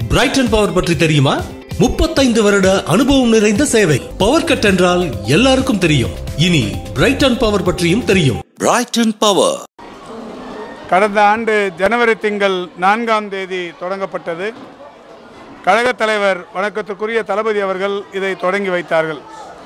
Brayton power பற்றி தெரியுமா முப்பத்தைந்து வருட அனுபவம் நிறைந்த சேவை பவர் கட் என்றால் எல்லாருக்கும் தெரியும் இனி பிரைட்டன் பவர் பற்றியும் தெரியும் Brighton Power. கடந்த ஆண்டு ஜனவரி திங்கள் நான்காம் தேதி தொடங்கப்பட்டது கழகத் தலைவர் வணக்கத்துக்குரிய தளபதி அவர்கள் இதை தொடங்கி வைத்தார்கள்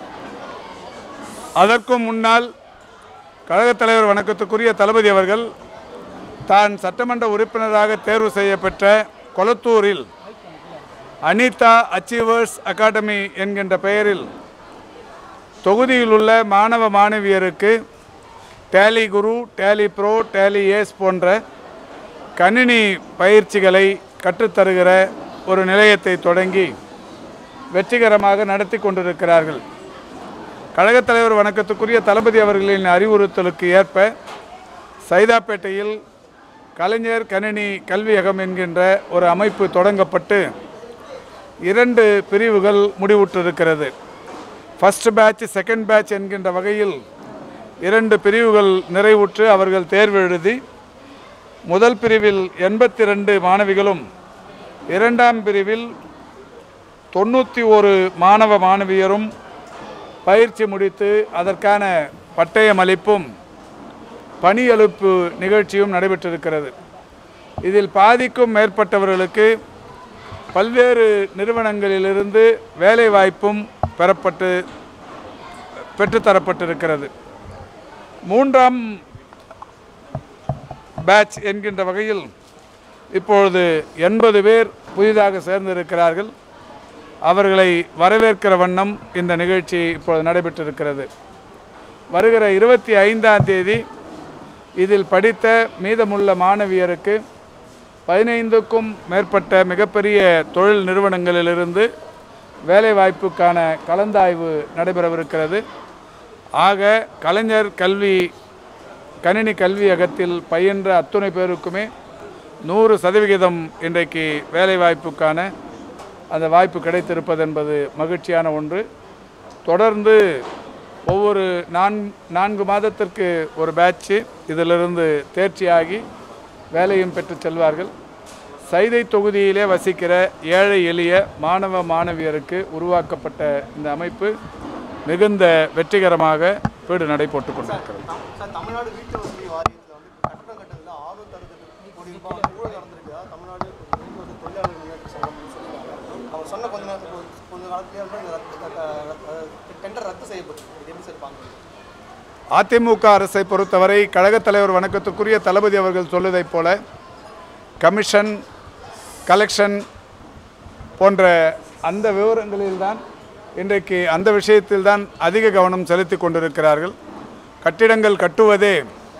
அதற்கும் முன்னால் கழகத் தலைவர் வணக்கத்துக்குரிய தளபதி அவர்கள் தான் சட்டமன்ற உறுப்பினராக தேர்வு செய்யப்பெற்ற கொளத்தூரில் அனிதா அச்சீவர்ஸ் அகாடமி என்கின்ற பெயரில் தொகுதியில் உள்ள மாணவ மாணவியருக்கு Tally Guru Tally Pro Tally Ace போன்ற கணினி பயிற்சிகளை கற்றுத்தருகிற ஒரு நிலையத்தை தொடங்கி வெற்றிகரமாக நடத்தி கொண்டிருக்கிறார்கள் கழகத் தலைவர் வணக்கத்துக்குரிய தளபதி அவர்களின் அறிவுறுத்தலுக்கு ஏற்ப சைதாப்பேட்டையில் கலைஞர் கணினி கல்வியகம் என்கின்ற ஒரு அமைப்பு தொடங்கப்பட்டு இரண்டு பிரிவுகள் முடிவுற்றிருக்கிறது ஃபர்ஸ்ட் பேட்ச் செகண்ட் பேட்ச் என்கின்ற வகையில் இரண்டு பிரிவுகள் நிறைவுற்று அவர்கள் தேர்வு எழுதி முதல் பிரிவில் எண்பத்தி ரெண்டு மாணவிகளும் இரண்டாம் பிரிவில் தொண்ணூற்றி ஒரு மாணவ மாணவியரும் பயிற்சி முடித்து அதற்கான பட்டயம் அளிப்பும் பணியளிப்பு நிகழ்ச்சியும் நடைபெற்றிருக்கிறது இதில் பாதிக்கும் மேற்பட்டவர்களுக்கு பல்வேறு நிறுவனங்களிலிருந்து வேலை வாய்ப்பும் பெறப்பட்டு பெற்றுத்தரப்பட்டிருக்கிறது மூன்றாம் பேட்ச் என்கின்ற வகையில் இப்பொழுது எண்பது பேர் புதிதாக சேர்ந்திருக்கிறார்கள் அவர்களை வரவேற்கிற வண்ணம் இந்த நிகழ்ச்சி இப்பொழுது நடைபெற்றிருக்கிறது வருகிற இருபத்தி ஐந்தாம் தேதி இதில் படித்த மீதமுள்ள மாணவியருக்கு பதினைந்துக்கும் மேற்பட்ட மிகப்பெரிய தொழில் நிறுவனங்களிலிருந்து வேலைவாய்ப்புக்கான கலந்தாய்வு நடைபெறவிருக்கிறது ஆக கலைஞர் கல்வி கணினி கல்வியகத்தில் பயின்ற அத்துணை பேருக்குமே நூறு சதவிகிதம் இன்றைக்கு வேலைவாய்ப்புக்கான அந்த வாய்ப்பு கிடைத்திருப்பது என்பது மகிழ்ச்சியான ஒன்று தொடர்ந்து ஒவ்வொரு நான் நான்கு மாதத்திற்கு ஒரு பேட்ச்சு இதிலிருந்து தேர்ச்சியாகி வேலையும் பெற்று செல்வார்கள் சைதை தொகுதியிலே வசிக்கிற ஏழை எளிய மாணவ மாணவியருக்கு உருவாக்கப்பட்ட இந்த அமைப்பு மிகுந்த வெற்றிகரமாக வீடு நடை போட்டுக் கொண்டிருக்கிறது சார் தமிழ்நாடு வீட்டு வசதி வாரியத்தில் வந்து கட்டடம் கட்டதில் ஆர்வம் தருவதற்கு கோடி ரூபாய் வந்து ஊழல் நடந்திருக்கா தமிழ்நாடு வீட்டு வசதி தொழிலாளர் முன்னேற்ற சங்கம்னு சொல்லியிருக்காங்க அவங்க சொன்ன கொஞ்ச நேரம் கொஞ்ச காலத்திலேயே வந்து இந்த ரத்து- ரத்து- டெண்டர் ரத்து செய்யப்பட்டு இது எப்படி சார் பார்க்குறீங்க அதிமுக அரசை பொறுத்தவரை கழகத் தலைவர் வணக்கத்துக்குரிய தளபதி அவர்கள் சொல்வதைப் போல கமிஷன் கலெக்ஷன் போன்ற அந்த விவரங்களில்தான் இன்றைக்கு அந்த விஷயத்தில்தான் அதிக கவனம் செலுத்தி கொண்டிருக்கிறார்கள் கட்டிடங்கள் கட்டுவதே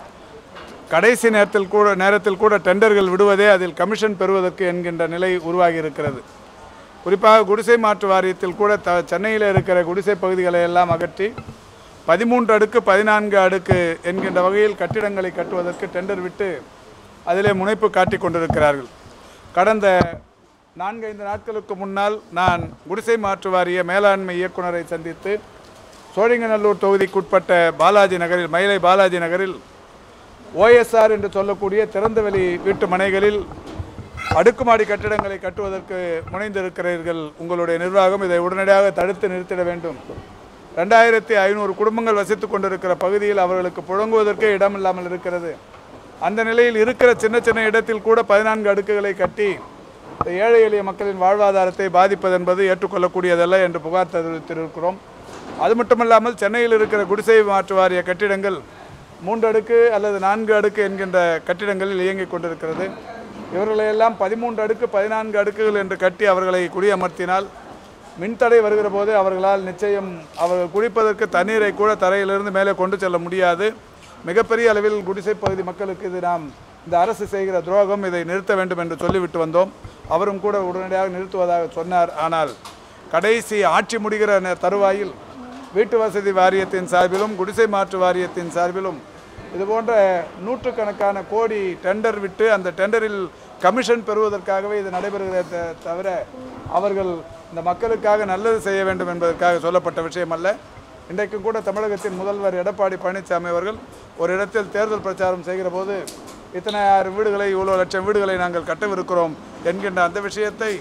கடைசி நேரத்தில் கூட நேரத்தில் கூட டெண்டர்கள் விடுவதே அதில் கமிஷன் பெறுவதற்கு என்கின்ற நிலை உருவாகி இருக்கிறது குறிப்பாக குடிசை மாற்று வாரியத்தில் கூட த சென்னையில் இருக்கிற குடிசை பகுதிகளை எல்லாம் அகற்றி பதிமூன்று அடுக்கு பதினான்கு அடுக்கு என்கின்ற வகையில் கட்டிடங்களை கட்டுவதற்கு டெண்டர் விட்டு அதிலே முனைப்பு காட்டிக் கொண்டிருக்கிறார்கள் கடந்த நான்கைந்து நாட்களுக்கு முன்னால் நான் குடிசை மாற்று வாரிய மேலாண்மை இயக்குனரை சந்தித்து சோழிங்கநல்லூர் தொகுதிக்குட்பட்ட பாலாஜி நகரில் மயிலை பாலாஜி நகரில் ஓஎஸ்ஆர் என்று சொல்லக்கூடிய திறந்தவெளி வீட்டு மனைகளில் அடுக்குமாடி கட்டிடங்களை கட்டுவதற்கு முனைந்திருக்கிறீர்கள் உங்களுடைய நிர்வாகம் இதை உடனடியாக தடுத்து நிறுத்திட வேண்டும் ரெண்டாயிரத்தி ஐநூறு குடும்பங்கள் வசித்துக் கொண்டிருக்கிற பகுதியில் அவர்களுக்கு புழங்குவதற்கே இடம் இல்லாமல் இருக்கிறது அந்த நிலையில் இருக்கிற சின்ன சின்ன இடத்தில் கூட பதினான்கு அடுக்குகளை கட்டி இந்த ஏழை எளிய மக்களின் வாழ்வாதாரத்தை பாதிப்பது என்பது ஏற்றுக்கொள்ளக்கூடியதல்ல என்று புகார் தெரிவித்திருக்கிறோம் அது மட்டுமல்லாமல் சென்னையில் இருக்கிற குடிசை மாற்று வாரிய கட்டிடங்கள் மூன்று அடுக்கு அல்லது நான்கு அடுக்கு என்கின்ற கட்டிடங்களில் இயங்கிக் கொண்டிருக்கிறது இவர்களையெல்லாம் பதிமூன்று அடுக்கு பதினான்கு அடுக்குகள் என்று கட்டி அவர்களை குடியமர்த்தினால் மின்தடை வருகிற போது அவர்களால் நிச்சயம் அவர்கள் குடிப்பதற்கு தண்ணீரை கூட தரையிலிருந்து மேலே கொண்டு செல்ல முடியாது மிகப்பெரிய அளவில் குடிசை பகுதி மக்களுக்கு இது நாம் இந்த அரசு செய்கிற துரோகம் இதை நிறுத்த வேண்டும் என்று சொல்லிவிட்டு வந்தோம் அவரும் கூட உடனடியாக நிறுத்துவதாக சொன்னார் ஆனால் கடைசி ஆட்சி முடிகிற நே- தருவாயில் வீட்டு வசதி வாரியத்தின் சார்பிலும் குடிசை மாற்று வாரியத்தின் சார்பிலும் இது போன்ற நூற்றுக்கணக்கான கோடி டெண்டர் விட்டு அந்த டெண்டரில் கமிஷன் பெறுவதற்காகவே இது நடைபெறுகிறதே த- தவிர அவர்கள் இந்த மக்களுக்காக நல்லது செய்ய வேண்டும் என்பதற்காக சொல்லப்பட்ட விஷயம் அல்ல இன்றைக்கும் கூட தமிழகத்தின் முதல்வர் எடப்பாடி பழனிசாமி அவர்கள் ஒரு இடத்தில் தேர்தல் பிரச்சாரம் செய்கிற போது இத்தனை ஆயிரம் வீடுகளை இவ்வளோ லட்சம் வீடுகளை நாங்கள் கட்டவிருக்கிறோம் என்கின்ற அந்த விஷயத்தை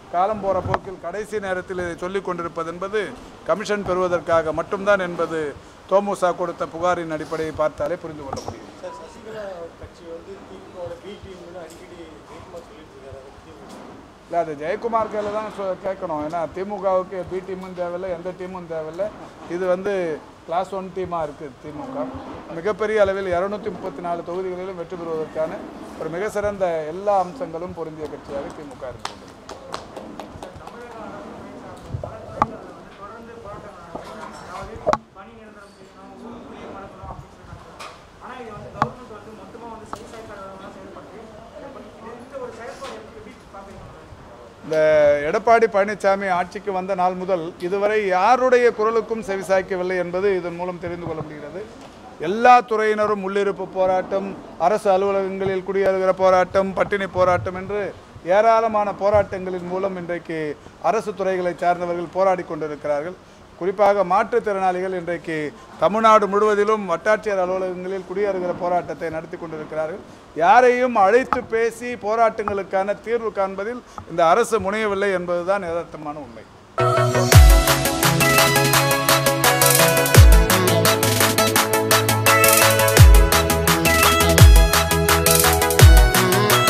காலம் போகிற போக்கில் கடைசி நேரத்தில் இதை சொல்லிக் கொண்டிருப்பது என்பது கமிஷன் பெறுவதற்காக மட்டும்தான் என்பது தோமுசா கொடுத்த புகாரின் அடிப்படையை பார்த்தாலே புரிந்து கொள்ள முடியும் சார் சசிகலா கட்சி வந்து திமுகவோட பி டீம்னு அடிக்கடி ஜெயக்குமார் சொல்லிட்டு இருக்காரு அதை பத்தி இல்லை அது ஜெயக்குமார் கையில் தான் சொ கேட்கணும் ஏன்னா திமுகவுக்கு பி டீமும் தேவையில்லை எந்த டீமும் தேவையில்லை இது வந்து கிளாஸ் ஒன் டீமாக இருக்குது திமுக மிகப்பெரிய அளவில் இரநூத்தி முப்பத்தி நாலு தொகுதிகளிலும் வெற்றி பெறுவதற்கான ஒரு மிக சிறந்த எல்லா அம்சங்களும் பொருந்திய கட்சியாக திமுக இருக்கிறது பணி நிரந்தரம் செய்யணும் ஊதிய மடக்கணும் அப்படின்னு சொல்றாங்க ஆனால் இது வந்து கவர்மெண்ட் வந்து மொத்தமாக வந்து செயல்பாடுகள்லாம் செயல்பட்டு இது இந்த ஒரு செயல்பாடு எப்படி பார்க்குறீங்க இந்த எடப்பாடி பழனிசாமி ஆட்சிக்கு வந்த நாள் முதல் இதுவரை யாருடைய குரலுக்கும் செவிசாய்க்கவில்லை என்பது இதன் மூலம் தெரிந்து கொள்ள முடிகிறது எல்லா துறையினரும் உள்ளிருப்பு போராட்டம் அரசு அலுவலகங்களில் குடியேறுகிற போராட்டம் பட்டினி போராட்டம் என்று ஏராளமான போராட்டங்களின் மூலம் இன்றைக்கு அரசு துறைகளை சார்ந்தவர்கள் போராடி கொண்டிருக்கிறார்கள் குறிப்பாக மாற்றுத்திறனாளிகள் இன்றைக்கு தமிழ்நாடு முழுவதிலும் வட்டாட்சியர் அலுவலகங்களில் குடியேறுகிற போராட்டத்தை நடத்தி கொண்டிருக்கிறார்கள் யாரையும் அழைத்து பேசி போராட்டங்களுக்கான தீர்வு காண்பதில் இந்த அரசு முனையவில்லை என்பதுதான் யதார்த்தமான உண்மை